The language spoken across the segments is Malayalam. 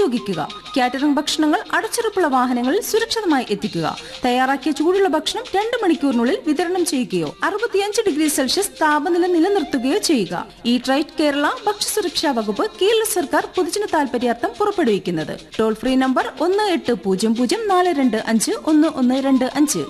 ഉപയോഗിക്കുക കാറ്ററിംഗ് ഭക്ഷണങ്ങൾ അടച്ചുറപ്പുള്ള വാഹനങ്ങളിൽ സുരക്ഷിതമായി എത്തിക്കുക തയ്യാറാക്കിയ ചൂടുള്ള ഭക്ഷണം രണ്ട് മണിക്കൂറിനുള്ളിൽ വിതരണം ചെയ്യുകയോ അറുപത്തിയഞ്ച് ഡിഗ്രി സെൽഷ്യസ് താപനില നിലനിർത്തുകയോ ചെയ്യുക ഈ ട്രൈറ്റ് കേരള ഭക്ഷ്യസുരക്ഷാ വകുപ്പ് കേരള സർക്കാർ പൊതുജന താൽപര്യാർത്ഥം പുറപ്പെടുവിക്കുന്നത് ടോൾ ഫ്രീ നമ്പർ ഒന്ന് എട്ട് പൂജ്യം പൂജ്യം നാല് രണ്ട് അഞ്ച് ഒന്ന് ഒന്ന് രണ്ട് അഞ്ച്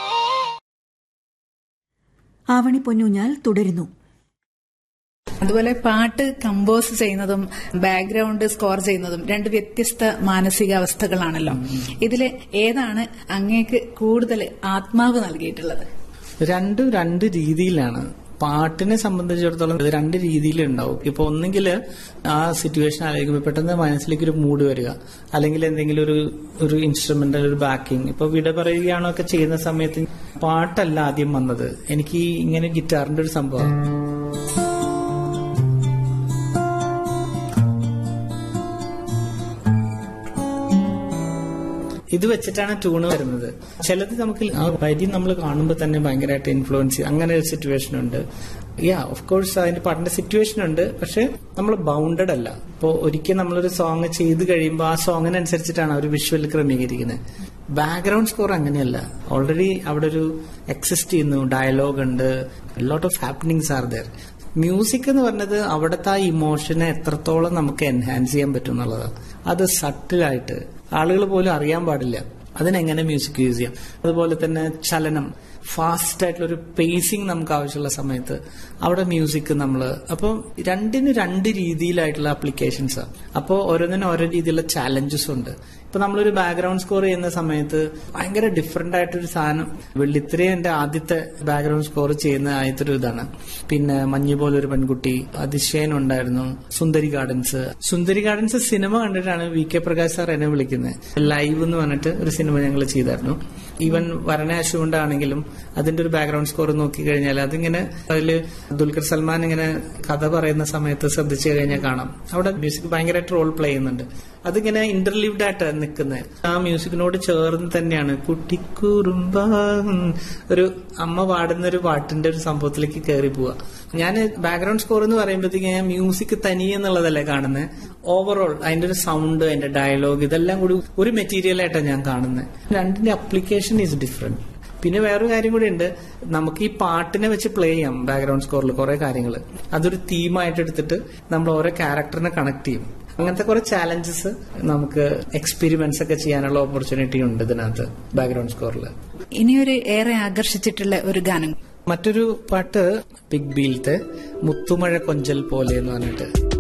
ആവണി പൊന്നൂഞ്ഞാൽ തുടരുന്നു അതുപോലെ പാട്ട് കമ്പോസ് ചെയ്യുന്നതും ബാക്ക്ഗ്രൗണ്ട് സ്കോർ ചെയ്യുന്നതും രണ്ട് വ്യത്യസ്ത മാനസികാവസ്ഥകളാണല്ലോ ഇതില് ഏതാണ് അങ്ങേക്ക് കൂടുതൽ ആത്മാവ് നൽകിയിട്ടുള്ളത് രണ്ടും രണ്ട് രീതിയിലാണ് പാട്ടിനെ സംബന്ധിച്ചിടത്തോളം ഇത് രണ്ട് രീതിയിലുണ്ടാവും ഇപ്പൊ ഒന്നെങ്കിൽ ആ സിറ്റുവേഷൻ ആലോചിക്കുമ്പോൾ പെട്ടെന്ന് മനസ്സിലേക്ക് ഒരു മൂഡ് വരിക അല്ലെങ്കിൽ എന്തെങ്കിലും ഒരു ഒരു ഇൻസ്ട്രുമെന്റൽ ഒരു ബാക്കിംഗ് ഇപ്പൊ വിട പറയുകയാണോ ഒക്കെ ചെയ്യുന്ന സമയത്ത് പാട്ടല്ല ആദ്യം വന്നത് എനിക്ക് ഈ ഇങ്ങനെ ഗിറ്റാറിന്റെ ഒരു സംഭവം ഇത് വെച്ചിട്ടാണ് ട്യൂണ് വരുന്നത് ചിലത് നമുക്ക് ആ വരി നമ്മൾ കാണുമ്പോൾ തന്നെ ഭയങ്കരമായിട്ട് ഇൻഫ്ലുവൻസ് അങ്ങനെ ഒരു സിറ്റുവേഷൻ ഉണ്ട് യാ ഓഫ് കോഴ്സ് അതിന്റെ പാട്ടിന്റെ സിറ്റുവേഷൻ ഉണ്ട് പക്ഷെ നമ്മൾ ബൗണ്ടഡ് അല്ല ഇപ്പോൾ ഒരിക്കൽ നമ്മളൊരു സോങ് ചെയ്ത് കഴിയുമ്പോൾ ആ സോങ്ങിനനുസരിച്ചിട്ടാണ് അവർ വിഷ്വൽ ക്രമീകരിക്കുന്നത് ബാക്ക്ഗ്രൗണ്ട് സ്കോർ അങ്ങനെയല്ല ഓൾറെഡി അവിടെ ഒരു എക്സിസ്റ്റ് ചെയ്യുന്നു ഡയലോഗ് ഉണ്ട് lot of happenings are there music എന്ന് പറഞ്ഞത് അവിടുത്തെ ആ ഇമോഷനെ എത്രത്തോളം നമുക്ക് എൻഹാൻസ് ചെയ്യാൻ പറ്റും എന്നുള്ളതാണ് അത് സട്ടിലായിട്ട് ആളുകൾ പോലും അറിയാൻ പാടില്ല അതിനെങ്ങനെ മ്യൂസിക് യൂസ് ചെയ്യാം അതുപോലെ തന്നെ ചലനം ഫാസ്റ്റ് ആയിട്ടുള്ള ഒരു പേസിങ് നമുക്ക് ആവശ്യമുള്ള സമയത്ത് അവിടെ മ്യൂസിക് നമ്മൾ അപ്പോൾ രണ്ടിന് രണ്ട് രീതിയിലായിട്ടുള്ള അപ്ലിക്കേഷൻസ് അപ്പോൾ ഓരോന്നിനും ഓരോ രീതിയിലുള്ള ചാലഞ്ചസ് ഉണ്ട് ഇപ്പൊ നമ്മളൊരു ബാക്ക്ഗ്രൗണ്ട് സ്കോർ ചെയ്യുന്ന സമയത്ത് ഭയങ്കര ഡിഫറെന്റ് ആയിട്ടൊരു സാധനം വെള്ളിത്തിരി എന്റെ ആദ്യത്തെ ബാക്ക്ഗ്രൗണ്ട് സ്കോർ ചെയ്യുന്ന ആദ്യത്തെ ഒരു ഇതാണ് പിന്നെ മഞ്ഞ് പോലൊരു പെൺകുട്ടി അതിശയൻ ഉണ്ടായിരുന്നു Sundari gardens Sundari gardens cinema കണ്ടിട്ടാണ് വി കെ പ്രകാശ് സാർ എന്നെ വിളിക്കുന്നത് ലൈവ് എന്ന് പറഞ്ഞിട്ട് ഒരു സിനിമ ഞങ്ങൾ ചെയ്തായിരുന്നു ഈവൻ വരണാശുകൊണ്ടാണെങ്കിലും അതിന്റെ ഒരു ബാക്ക്ഗ്രൗണ്ട് സ്കോർ നോക്കി കഴിഞ്ഞാൽ അതിങ്ങനെ അതില് ദുൽഖർ സൽമാൻ ഇങ്ങനെ കഥ പറയുന്ന സമയത്ത് ശ്രദ്ധിച്ചു കഴിഞ്ഞാൽ കാണാം അവിടെ മ്യൂസിക് ഭയങ്കരമായിട്ട് റോൾ പ്ലേ ചെയ്യുന്നുണ്ട് അതിങ്ങനെ ഇന്റർലീവ്ഡ് ആയിട്ട് നിൽക്കുന്നത് ആ മ്യൂസിക്കിനോട് ചേർന്ന് തന്നെയാണ് കുട്ടിക്കുറുമ്പ ഒരു അമ്മ പാടുന്ന ഒരു പാട്ടിന്റെ ഒരു സംഭവത്തിലേക്ക് കയറി പോവുക ഞാൻ ബാക്ക്ഗ്രൗണ്ട് സ്കോർ എന്ന് പറയുമ്പോഴത്തേക്ക് ഞാൻ മ്യൂസിക് തനിയെ എന്നുള്ളതല്ലേ കാണുന്നത് ഓവറോൾ അതിന്റെ ഒരു സൗണ്ട് അതിന്റെ ഡയലോഗ് ഇതെല്ലാം കൂടി ഒരു മെറ്റീരിയൽ ആയിട്ടാണ് ഞാൻ കാണുന്നത് രണ്ടിന്റെ അപ്ലിക്കേഷൻ ഈസ് ഡിഫറെന്റ് പിന്നെ വേറൊരു കാര്യം കൂടി ഉണ്ട് നമുക്ക് ഈ പാട്ടിനെ വെച്ച് പ്ലേ ചെയ്യാം ബാക്ക്ഗ്രൗണ്ട് സ്കോറിൽ കുറെ കാര്യങ്ങൾ അതൊരു തീമായിട്ട് എടുത്തിട്ട് നമ്മൾ ഓരോ ക്യാരക്ടറിനെ കണക്ട് ചെയ്യും അങ്ങനത്തെ കുറെ ചാലഞ്ചസ് നമുക്ക് എക്സ്പെരിമെന്റ്സ് ഒക്കെ ചെയ്യാനുള്ള ഓപ്പർച്യൂണിറ്റി ഉണ്ട് ഇതിനകത്ത് ബാക്ക്ഗ്രൗണ്ട് സ്കോറിൽ ഇനിയൊരു ഏറെ ആകർഷിച്ചിട്ടുള്ള ഒരു ഗാനം മറ്റൊരു പാട്ട് ബിഗ് ബീലത്തെ മുത്തുമഴ കൊഞ്ചൽ പോലെ എന്ന് പറഞ്ഞിട്ട്